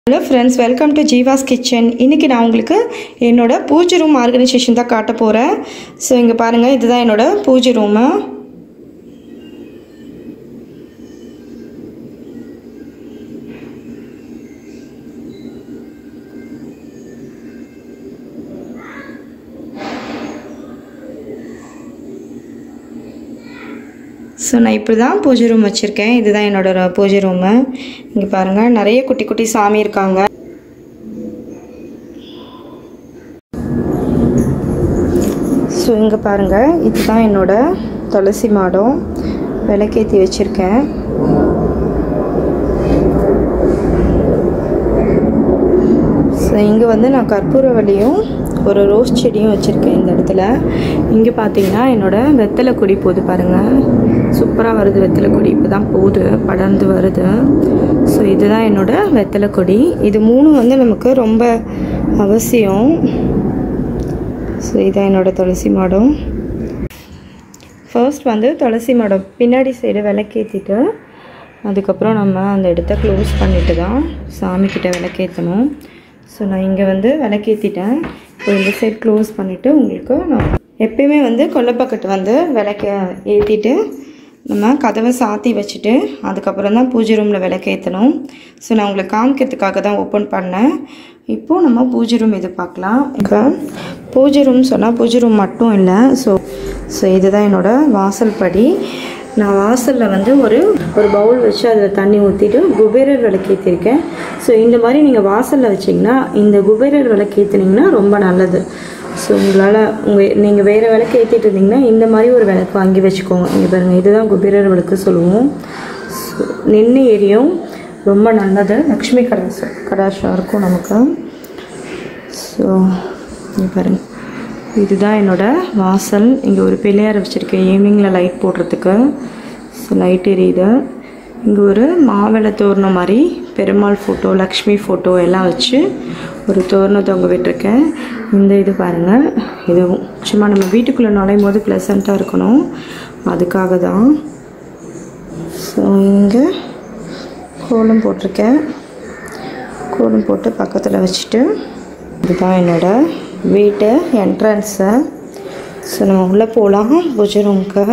hello friends welcome to Jeeva's kitchen இன்றைக்கி நான் உங்களுக்கு என்னோட பூஜை ரூம் ஆர்கனைசேஷன் தான் காட்ட போகிறேன் ஸோ இங்கே பாருங்கள் இதுதான் என்னோட பூஜை ரூமு ஸோ நான் இப்படி தான் பூஜை ரூம் வச்சுருக்கேன் இதுதான் என்னோட ர- பூஜை ரூமு இங்கே பாருங்கள் நிறைய குட்டி குட்டி சாமி இருக்காங்க ஸோ இங்கே பாருங்கள் இதுதான் என்னோட துளசி மாடம் விளக்கேற்றி வச்சுருக்கேன் ஸோ இங்கே வந்து நான் கற்பூரவள்ளியும் ஒரு ரோஸ் செடியும் வச்சுருக்கேன் இந்த இடத்துல இங்கே பார்த்தீங்கன்னா என்னோட வெத்தலை கொடி போகுது பாருங்கள் சூப்பராக வருது வெத்தலை கொடி இப்போ தான் போகுது படர்ந்து வருது ஸோ இதுதான் என்னோட வெத்தலை கொடி இது மூணும் வந்து நமக்கு ரொம்ப அவசியம் ஸோ இதான் என்னோட துளசி மாடம் ஃபர்ஸ்ட் வந்து துளசி மாடம் பின்னாடி சைடு விளக்கேற்றிட்டு அதுக்கப்புறம் நம்ம அந்த இடத்த க்ளோஸ் பண்ணிட்டு தான் சாமிக்கிட்ட விளக்கேற்றணும் ஸோ நான் இங்கே வந்து விளக்கேற்றிட்டேன் இப்போ இந்த சைடு க்ளோஸ் பண்ணிவிட்டு உங்களுக்கு நான் எப்பயுமே வந்து கொல்லைப்பக்கத்து வந்து விளக்க ஏற்றிட்டு நம்ம கதவை சாத்தி வச்சுட்டு அதுக்கப்புறம் தான் பூஜை ரூமில் விளக்கேற்றணும் ஸோ நான் உங்களுக்கு காமிக்கிறதுக்காக தான் ஓப்பன் பண்ணேன் இப்போது நம்ம பூஜை ரூம் இது பார்க்கலாம் இப்போ பூஜை ரூம் சொன்னால் பூஜை ரூம் மட்டும் இல்லை ஸோ ஸோ இதுதான் என்னோடய வாசல் படி நான் வாசலில் வந்து ஒரு ஒரு பவுல் வச்சு அதில் தண்ணி ஊற்றிட்டு குபேரர் விளக்கேற்றிருக்கேன் ஸோ இந்த மாதிரி நீங்கள் வாசலில் வச்சிங்கன்னா இந்த குபேரர் விளக்கேற்றினீங்கன்னா ரொம்ப நல்லது ஸோ உங்களால் உங்கள் நீங்கள் வேறு விளக்கு ஏற்றிட்டு இருந்தீங்கன்னா இந்த மாதிரி ஒரு விளக்கு வாங்கி வச்சுக்கோங்க இங்கே பாருங்கள் இதுதான் குபேரர் விளக்கு சொல்லுவோம் ஸோ நின்று எரியும் ரொம்ப நல்லது லக்ஷ்மி கடாச கடாஷம் இருக்கும் நமக்கு ஸோ இங்கே பாருங்கள் இதுதான் என்னோட வாசல் இங்கே ஒரு பிள்ளையார் வச்சுருக்கேன் ஈவினிங்கில் லைட் போடுறதுக்கு ஸோ லைட் எரியுது இங்கே ஒரு மாவிளை தோரணம் மாதிரி பெருமாள் ஃபோட்டோ லக்ஷ்மி ஃபோட்டோ எல்லாம் வச்சு ஒரு தோரணம் தொங்க விட்டுருக்கேன் இந்த இது பாருங்கள் இது சும்மா நம்ம வீட்டுக்குள்ளே நுழையும் போது ப்ளசண்ட்டாக இருக்கணும் அதுக்காக தான் ஸோ இங்கே கோலம் போட்டிருக்கேன் கோலம் போட்டு பக்கத்தில் வச்சுட்டு இதுதான் என்னோட வீட்டு என்ட்ரன்ஸு ஸோ நம்ம உள்ளே போகலாம் பூஜை ரூமுக்கு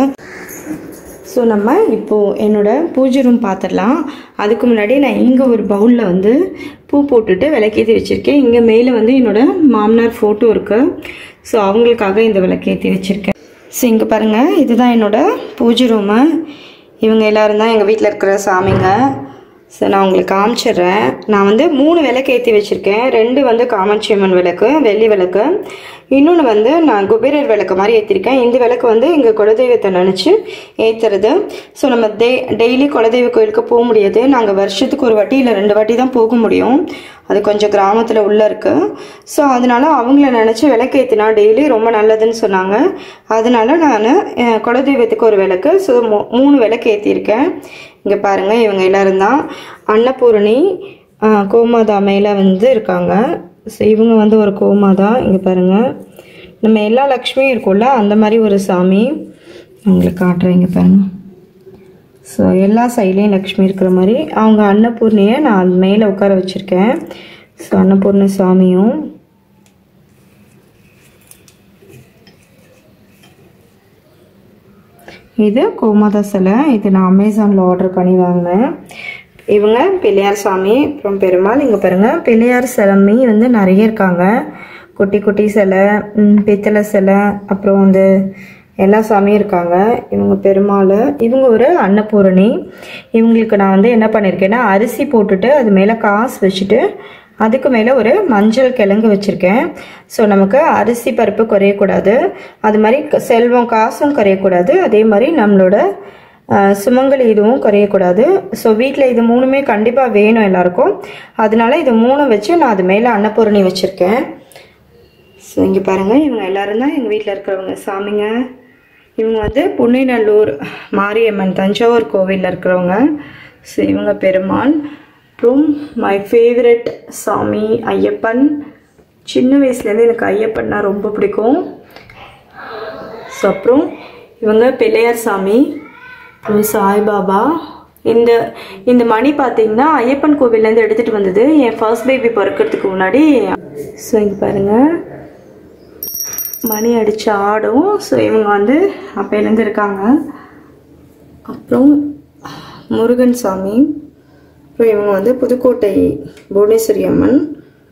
ஸோ நம்ம இப்போது என்னோட பூஜை ரூம் பார்த்துடலாம் அதுக்கு முன்னாடி நான் இங்கே ஒரு பவுலில் வந்து பூ போட்டுட்டு விளக்கேற்றி வச்சுருக்கேன் இங்கே மேலே வந்து என்னோட மாமனார் ஃபோட்டோ இருக்குது ஸோ அவங்களுக்காக இந்த விளக்கேற்றி வச்சுருக்கேன் ஸோ இங்கே பாருங்கள் இதுதான் என்னோட பூஜை ரூமு இவங்க எல்லாரும் தான் எங்கள் வீட்டில் இருக்கிற சாமிங்க ஸோ நான் உங்களுக்கு காமிச்சிடுறேன் நான் வந்து மூணு விளக்கு ஏற்றி வச்சுருக்கேன் ரெண்டு வந்து காமாட்சி அம்மன் விளக்கு வெள்ளி விளக்கு இன்னொன்று வந்து நான் குபேரர் விளக்கு மாதிரி ஏற்றிருக்கேன் இந்த விளக்கு வந்து எங்கள் குலதெய்வத்தை நினச்சி ஏற்றுறது ஸோ நம்ம டெய் டெய்லி குலதெய்வ கோயிலுக்கு போக முடியாது நாங்கள் வருஷத்துக்கு ஒரு வாட்டி இல்லை ரெண்டு வாட்டி தான் போக முடியும் அது கொஞ்சம் கிராமத்தில் உள்ளே இருக்குது ஸோ அதனால அவங்கள நினச்சி விளக்கு ஏற்றினா டெய்லி ரொம்ப நல்லதுன்னு சொன்னாங்க அதனால நான் அஹ், குலதெய்வத்துக்கு ஒரு விளக்கு ஸோ மூ மூணு விளக்கு ஏற்றிருக்கேன் இங்கே பாருங்கள் இவங்க எல்லாரும் தான் அன்னபூரணி அஹ், கோமாதா மேலே வந்து இருக்காங்க ஸோ இவங்க வந்து ஒரு கோமாதா இங்கே பாருங்கள் நம்ம எல்லா லக்ஷ்மியும் இருக்கும்ல அந்த மாதிரி ஒரு சாமி உங்களுக்கு காட்டுறேன் இங்கே பாருங்கள் ஸோ எல்லா சைட்லேயும் லக்ஷ்மி இருக்கிற மாதிரி அவங்க அன்னபூர்ணியை நான் அது மேலே உட்கார வச்சுருக்கேன் ஸோ அன்னபூர்ணி சாமியும் இது கோமாதா சிலை இது நான் அமேசானில் ஆர்டர் பண்ணி வாங்கினேன் இவங்க பிள்ளையார் சாமி அப்புறம் பெருமாள் இங்கே பாருங்கள் பிள்ளையார் சிலமி வந்து நிறைய இருக்காங்க குட்டி குட்டி சிலை ம், பித்தளை சிலை அப்புறம் வந்து எல்லா சாமியும் இருக்காங்க இவங்க பெருமாள் இவங்க ஒரு அன்னபூரணி இவங்களுக்கு நான் வந்து என்ன பண்ணியிருக்கேன்னா அரிசி போட்டுட்டு அது மேலே காசு வச்சுட்டு அதுக்கு மேலே ஒரு மஞ்சள் கிழங்கு வச்சுருக்கேன் ஸோ நமக்கு அரிசி பருப்பு குறையக்கூடாது அது மாதிரி க- செல்வம் காசும் குறையக்கூடாது அதே மாதிரி நம்மளோட அஹ், சுமங்கலி இதுவும் குறையக்கூடாது ஸோ வீட்டில் இது மூணுமே கண்டிப்பாக வேணும் எல்லாருக்கும் அதனால இது மூணு வச்சு நான் அது மேலே அன்னபூரணி வச்சுருக்கேன் ஸோ இங்கே பாருங்கள் இவங்க எல்லாரும் தான் எங்கள் வீட்டில் இருக்கிறவங்க சாமிங்க இவங்க வந்து புன்னைநல்லூர் மாரியம்மன் தஞ்சாவூர் கோவிலில் இருக்கிறவங்க ஸோ இவங்க பெருமாள் அப்புறம் மை ஃபேவரட் சாமி ஐயப்பன் சின்ன வயசுலேருந்து எனக்கு ஐயப்பன்னா ரொம்ப பிடிக்கும் ஸோ அப்புறம் இவங்க பிள்ளையார் சாமி அப்புறம் சாய்பாபா இந்த இந்த மணி பார்த்தீங்கன்னா ஐயப்பன் கோவில்லேருந்து எடுத்துகிட்டு வந்தது என் ஃபர்ஸ்ட் பேபி பிறக்கிறதுக்கு முன்னாடி ஸோ இங்கே பாருங்கள் மணி அடித்து ஆடும் ஸோ இவங்க வந்து அப்போலேருந்து இருக்காங்க அப்புறம் முருகன் சாமி அப்புறம் இவங்க வந்து புதுக்கோட்டை புவனேஸ்வரி அம்மன்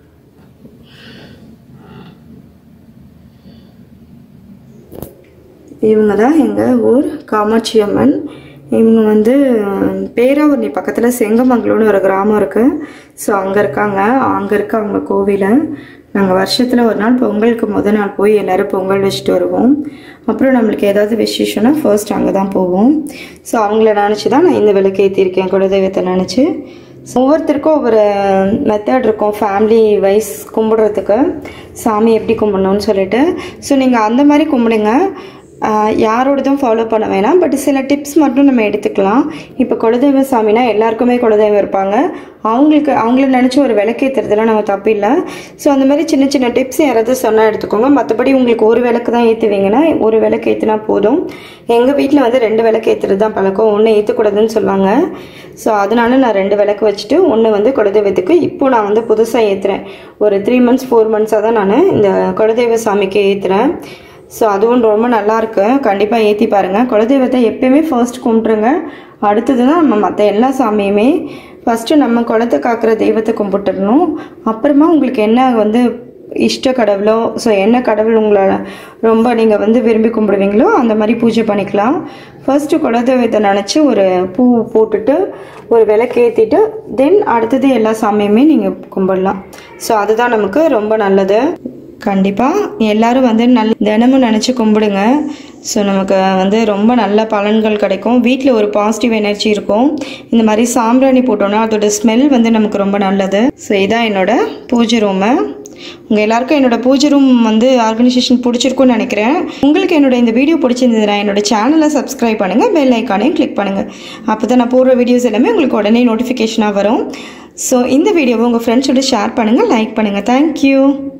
இவங்க தான் எங்கள் ஊர் காமாட்சி அம்மன் இவங்க வந்து பேராவூர்ணி பக்கத்தில் செங்கமங்கலம்னு ஒரு கிராமம் இருக்குது ஸோ அங்கே இருக்காங்க அங்கே இருக்க அவங்க கோவிலை நாங்கள் வருஷத்தில் ஒரு நாள் பொங்கலுக்கு முத நாள் போய் எல்லோரும் பொங்கல் வச்சுட்டு வருவோம் அப்புறம் நம்மளுக்கு ஏதாவது விசேஷம்னா ஃபர்ஸ்ட் அங்கே தான் போவோம் ஸோ அவங்கள நினச்சி தான் நான் இந்த விளக்கு ஏற்றிருக்கேன் குலதெய்வத்தை நினச்சி ஒவ்வொருத்தருக்கும் ஒவ்வொரு மெத்தட் இருக்கும் ஃபேமிலி வைஸ் கும்பிடுறதுக்கு சாமி எப்படி கும்பிடணும்னு சொல்லிட்டு ஸோ நீங்கள் அந்த மாதிரி கும்பிடுங்க ஆஹ் யாரோடதும் ஃபாலோ பண்ண வேணாம் பட் சில டிப்ஸ் மட்டும் நம்ம எடுத்துக்கலாம் இப்போ குலதெய்வ சாமினா எல்லாருக்குமே குலதெய்வம் இருப்பாங்க அவங்களுக்கு அவங்கள நினச்சி ஒரு விளக்கேற்றுறதுலாம் நம்ம தப்பு இல்லை ஸோ அந்த மாதிரி சின்ன சின்ன டிப்ஸ் யாராவது சொன்னால் எடுத்துக்கோங்க மற்றபடி உங்களுக்கு ஒரு விளக்கு தான் ஏற்றுவீங்கன்னா ஒரு விளக்கு ஏற்றுனா போதும் எங்கள் வீட்டில் வந்து ரெண்டு விளக்கு ஏற்றுறது தான் பழக்கம் ஒன்று ஏற்றக்கூடாதுன்னு சொல்லுவாங்க ஸோ அதனால நான் ரெண்டு விளக்கு வச்சுட்டு ஒன்று வந்து குலதெய்வத்துக்கு இப்போ நான் வந்து புதுசாக ஏற்றுறேன் ஒரு த்ரீ மந்த்ஸ் ஃபோர் மந்த்ஸாக தான் நான் இந்த குலதெய்வ சாமிக்கு ஏற்றுறேன் ஸோ அதுவும் ரொம்ப நல்லா இருக்கு கண்டிப்பாக ஏற்றி பாருங்கள் குலதெய்வத்தை எப்பயுமே ஃபர்ஸ்ட் கும்பிட்ருங்க அடுத்தது தான் நம்ம மற்ற எல்லா சாமியுமே ஃபஸ்ட்டு நம்ம குலத்தை காக்கிற தெய்வத்தை கும்பிட்டுறணும் அப்புறமா உங்களுக்கு என்ன வந்து இஷ்ட கடவுளோ ஸோ என்ன கடவுள் உங்களை ரொம்ப நீங்கள் வந்து விரும்பி கும்பிடுவீங்களோ அந்த மாதிரி பூஜை பண்ணிக்கலாம் ஃபர்ஸ்ட்டு குலதெய்வத்தை நினச்சி ஒரு பூ போட்டுட்டு ஒரு விளக்கு ஏற்றிட்டு தென் அடுத்தது எல்லா சாமியுமே நீங்கள் கும்பிடலாம் ஸோ அதுதான் நமக்கு ரொம்ப நல்லது கண்டிப்பாக எல்லாரும் வந்து நல் தினமும் நினச்சி கும்பிடுங்க ஸோ நமக்கு வந்து ரொம்ப நல்ல பலன்கள் கிடைக்கும் வீட்டில் ஒரு பாசிட்டிவ் எனர்ஜி இருக்கும் இந்த மாதிரி சாம்பிராணி போட்டோன்னா அதோட ஸ்மெல் வந்து நமக்கு ரொம்ப நல்லது ஸோ இதான் என்னோட பூஜை ரூமு உங்கள் எல்லாருக்கும் என்னோட பூஜை ரூம் வந்து ஆர்கனைசேஷன் பிடிச்சிருக்கும்னு நினைக்கிறேன் உங்களுக்கு என்னோட இந்த வீடியோ பிடிச்சிருந்ததுன்னா என்னோட சேனலை சப்ஸ்கிரைப் பண்ணுங்கள் பெல் ஐக்கானையும் கிளிக் பண்ணுங்கள் அப்போ தான் நான் போடுற வீடியோஸ் எல்லாமே உங்களுக்கு உடனே நோட்டிஃபிகேஷனாக வரும் ஸோ இந்த வீடியோவை உங்கள் ஃப்ரெண்ட்ஸோட ஷேர் பண்ணுங்கள் லைக் பண்ணுங்கள் தேங்க்யூ